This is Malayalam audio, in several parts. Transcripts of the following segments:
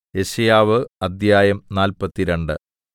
യെശയ്യാവ് അദ്ധ്യായം നാല്പത്തിരണ്ട്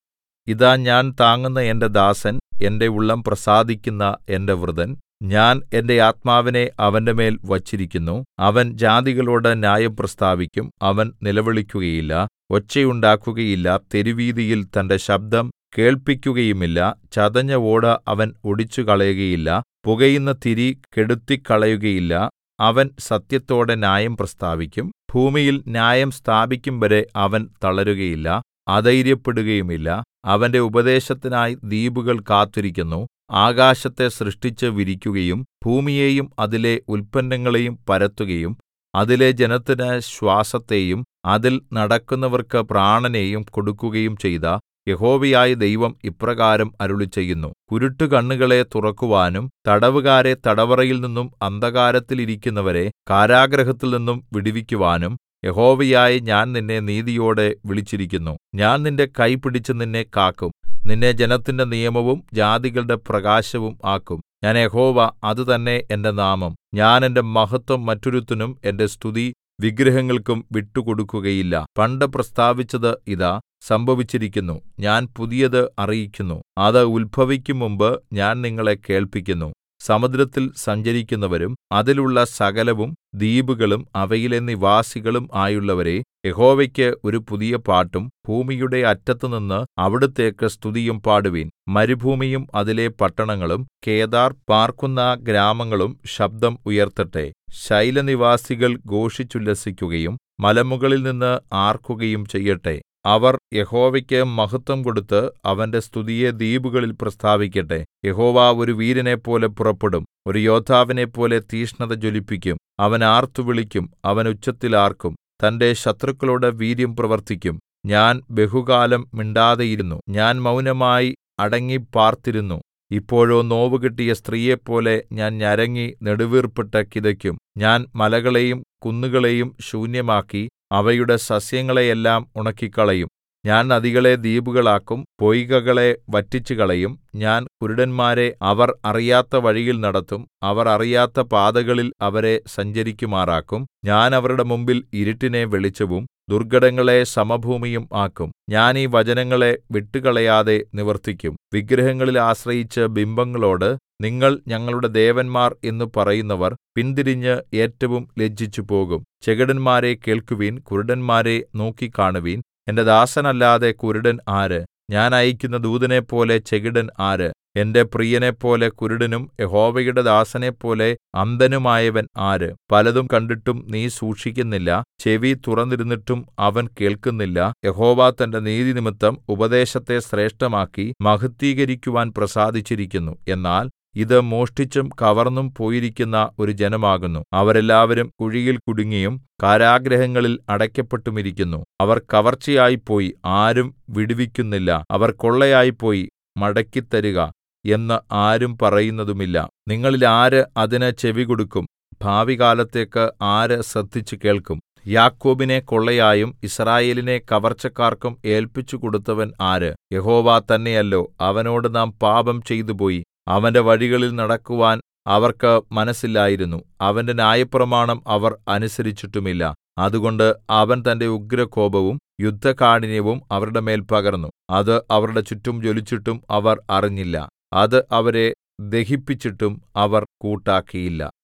ഇതാ ഞാൻ താങ്ങുന്ന എന്റെ ദാസൻ എന്റെ ഉള്ളം പ്രസാദിക്കുന്ന എന്റെ വൃതൻ ഞാൻ എന്റെ ആത്മാവിനെ അവന്റെമേൽ വച്ചിരിക്കുന്നു അവൻ ജാതികളോട് ന്യായം പ്രസ്താവിക്കും അവൻ നിലവിളിക്കുകയില്ല ഒച്ചയുണ്ടാക്കുകയില്ല തെരുവീഥിയിൽ തന്റെ ശബ്ദം കേൾപ്പിക്കുകയുമില്ല ചതഞ്ഞ ഓട അവൻ ഒടിച്ചുകളയുകയില്ല പുകയുന്ന തിരി കെടുത്തിക്കളയുകയില്ല അവൻ സത്യത്തോടെ ന്യായം പ്രസ്താവിക്കും ഭൂമിയിൽ ന്യായം സ്ഥാപിക്കുംവരെ അവൻ തളരുകയില്ല അധൈര്യപ്പെടുകയുമില്ല അവന്റെ ഉപദേശത്തിനായി ദ്വീപുകൾ കാത്തിരിക്കുന്നു ആകാശത്തെ സൃഷ്ടിച്ച് വിരിക്കുകയും ഭൂമിയെയും അതിലെ ഉല്പന്നങ്ങളെയും പരത്തുകയും അതിലെ ജനത്തിന് ശ്വാസത്തെയും അതിൽ നടക്കുന്നവർക്ക് പ്രാണനെയും കൊടുക്കുകയും ചെയ്ത യഹോവയായ ദൈവം ഇപ്രകാരം അരുളിച്ചെയ്യുന്നു കുരുട്ടുകണ്ണുകളെ തുറക്കുവാനും തടവുകാരെ തടവറയിൽനിന്നും അന്ധകാരത്തിൽ ഇരിക്കുന്നവരെ കാരാഗൃഹത്തിൽനിന്നും വിടുവിക്കുവാനും യഹോവയായ ഞാൻ നിന്നെ നീതിയോടെ വിളിച്ചിരിക്കുന്നു ഞാൻ നിന്റെ കൈ പിടിച്ച് നിന്നെ കാക്കും നിന്നെ ജനത്തിന്റെ നിയമവും ജാതികളുടെ പ്രകാശവും ആക്കും ഞാൻ യഹോവ അത് തന്നെ എന്റെ നാമം ഞാൻ എന്റെ മഹത്വം മറ്റൊരുത്തനും എന്റെ സ്തുതി വിഗ്രഹങ്ങൾക്കും വിട്ടുകൊടുക്കുകയില്ല പണ്ട് പ്രസ്താവിച്ചത് ഇതാ സംഭവിച്ചിരിക്കുന്നു ഞാൻ പുതിയത് അറിയിക്കുന്നു അത് ഉത്ഭവിക്കും മുമ്പ് ഞാൻ നിങ്ങളെ കേൾപ്പിക്കുന്നു സമുദ്രത്തിൽ സഞ്ചരിക്കുന്നവരും അതിലുള്ള സകലവും ദ്വീപുകളും അവയിലെ നിവാസികളും ആയുള്ളവരേ യഹോവയ്ക്ക് ഒരു പുതിയ പാട്ടും ഭൂമിയുടെ അറ്റത്തുനിന്ന് അവിടുത്തേക്ക് സ്തുതിയും പാടുവിൻ മരുഭൂമിയും അതിലെ പട്ടണങ്ങളും കേദാർ പാർക്കുന്ന ഗ്രാമങ്ങളും ശബ്ദം ഉയർത്തട്ടെ ശൈലനിവാസികൾ ഘോഷിച്ചുല്ലസിക്കുകയും മലമുകളിൽനിന്ന് ആർക്കുകയും ചെയ്യട്ടെ അവർ യഹോവയ്ക്ക് മഹത്വം കൊടുത്ത് അവന്റെ സ്തുതിയെ ദ്വീപുകളിൽ പ്രസ്താവിക്കട്ടെ യഹോവ ഒരു വീരനെപ്പോലെ പുറപ്പെടും ഒരു യോദ്ധാവിനെപ്പോലെ തീക്ഷ്ണത ജ്വലിപ്പിക്കും അവൻ ആർത്തുവിളിക്കും അവൻ ഉച്ചത്തിൽ ആർക്കും തന്റെ ശത്രുക്കളോട് വീര്യം പ്രവർത്തിക്കും ഞാൻ ബഹുകാലം മിണ്ടാതെയിരുന്നു ഞാൻ മൗനമായി അടങ്ങിപ്പാർത്തിരുന്നു ഇപ്പോഴോ നോവുകിട്ടിയ സ്ത്രീയെപ്പോലെ ഞാൻ ഞരങ്ങി നെടുവീർപ്പിട്ട് കിതയ്ക്കും ഞാൻ മലകളെയും കുന്നുകളെയും ശൂന്യമാക്കി അവയുടെ സസ്യങ്ങളെയെല്ലാം ഉണക്കിക്കളയും ഞാൻ നദികളെ ദ്വീപുകളാക്കും പൊയ്കകളെ വറ്റിച്ചുകളയും ഞാൻ കുരുടന്മാരെ അവർ അറിയാത്ത വഴിയിൽ നടത്തും അവർ അറിയാത്ത പാതകളിൽ അവരെ സഞ്ചരിക്കുമാറാക്കും ഞാൻ അവരുടെ മുമ്പിൽ ഇരുട്ടിനെ വെളിച്ചവും ദുർഘടങ്ങളെ സമഭൂമിയും ആക്കും ഞാൻ ഈ വചനങ്ങളെ വിട്ടുകളയാതെ നിവർത്തിക്കും വിഗ്രഹങ്ങളിൽ ആശ്രയിച്ച് ബിംബങ്ങളോട് നിങ്ങൾ ഞങ്ങളുടെ ദേവന്മാർ എന്ന് പറയുന്നവർ പിന്തിരിഞ്ഞ് ഏറ്റവും ലജ്ജിച്ചുപോകും ചെകിടന്മാരെ കേൾക്കുവിൻ കുരുടന്മാരെ നോക്കിക്കാണുവിൻ എന്റെ ദാസനല്ലാതെ കുരുടൻ ആര് ഞാൻ അയക്കുന്ന ദൂതനെപ്പോലെ ചെകിടൻ ആര് എന്റെ പ്രിയനെപ്പോലെ കുരുടനും യഹോവയുടെ ദാസനെപ്പോലെ അന്ധനുമായവൻ ആര് പലതും കണ്ടിട്ടും നീ സൂക്ഷിക്കുന്നില്ല ചെവി തുറന്നിരുന്നിട്ടും അവൻ കേൾക്കുന്നില്ല യഹോവ തന്റെ നീതിനിമിത്തം ഉപദേശത്തെ ശ്രേഷ്ഠമാക്കി മഹത്വീകരിക്കുവാൻ പ്രസാദിച്ചിരിക്കുന്നു എന്നാൽ ഇത് മോഷ്ടിച്ചും കവർന്നും പോയിരിക്കുന്ന ഒരു ജനമാകുന്നു അവരെല്ലാവരും കുഴിയിൽ കുടുങ്ങിയും കാരാഗൃഹങ്ങളിൽ അടയ്ക്കപ്പെട്ടുമിരിക്കുന്നു അവർ കവർച്ചയായിപ്പോയി ആരും വിടുവിക്കുന്നില്ല അവർ കൊള്ളയായിപ്പോയി മടക്കിത്തരുക എന്ന് ആരും പറയുന്നതുമില്ല നിങ്ങളിൽ ആര് അതിന് ചെവികൊടുക്കും ഭാവികാലത്തേക്ക് ആര് ശ്രദ്ധിച്ചു കേൾക്കും യാക്കോബിനെ കൊള്ളയായും യിസ്രായേലിനെ കവർച്ചക്കാർക്കും ഏല്പിച്ചു കൊടുത്തവൻ ആര് യഹോവ തന്നെയല്ലോ അവനോട് നാം പാപം ചെയ്തുപോയി അവന്റെ വഴികളിൽ നടക്കുവാൻ അവർക്ക് മനസ്സില്ലായിരുന്നു അവന്റെ ന്യായപ്രമാണം അവർ അനുസരിച്ചിട്ടുമില്ല അതുകൊണ്ട് അവൻ തന്റെ ഉഗ്രകോപവും യുദ്ധകാഠിന്യവും അവരുടെ മേൽ പകർന്നു അത് അവരുടെ ചുറ്റും ജ്വലിച്ചിട്ടും അവർ അറിഞ്ഞില്ല അത് അവരെ ദഹിപ്പിച്ചിട്ടും അവർ കൂട്ടാക്കിയില്ല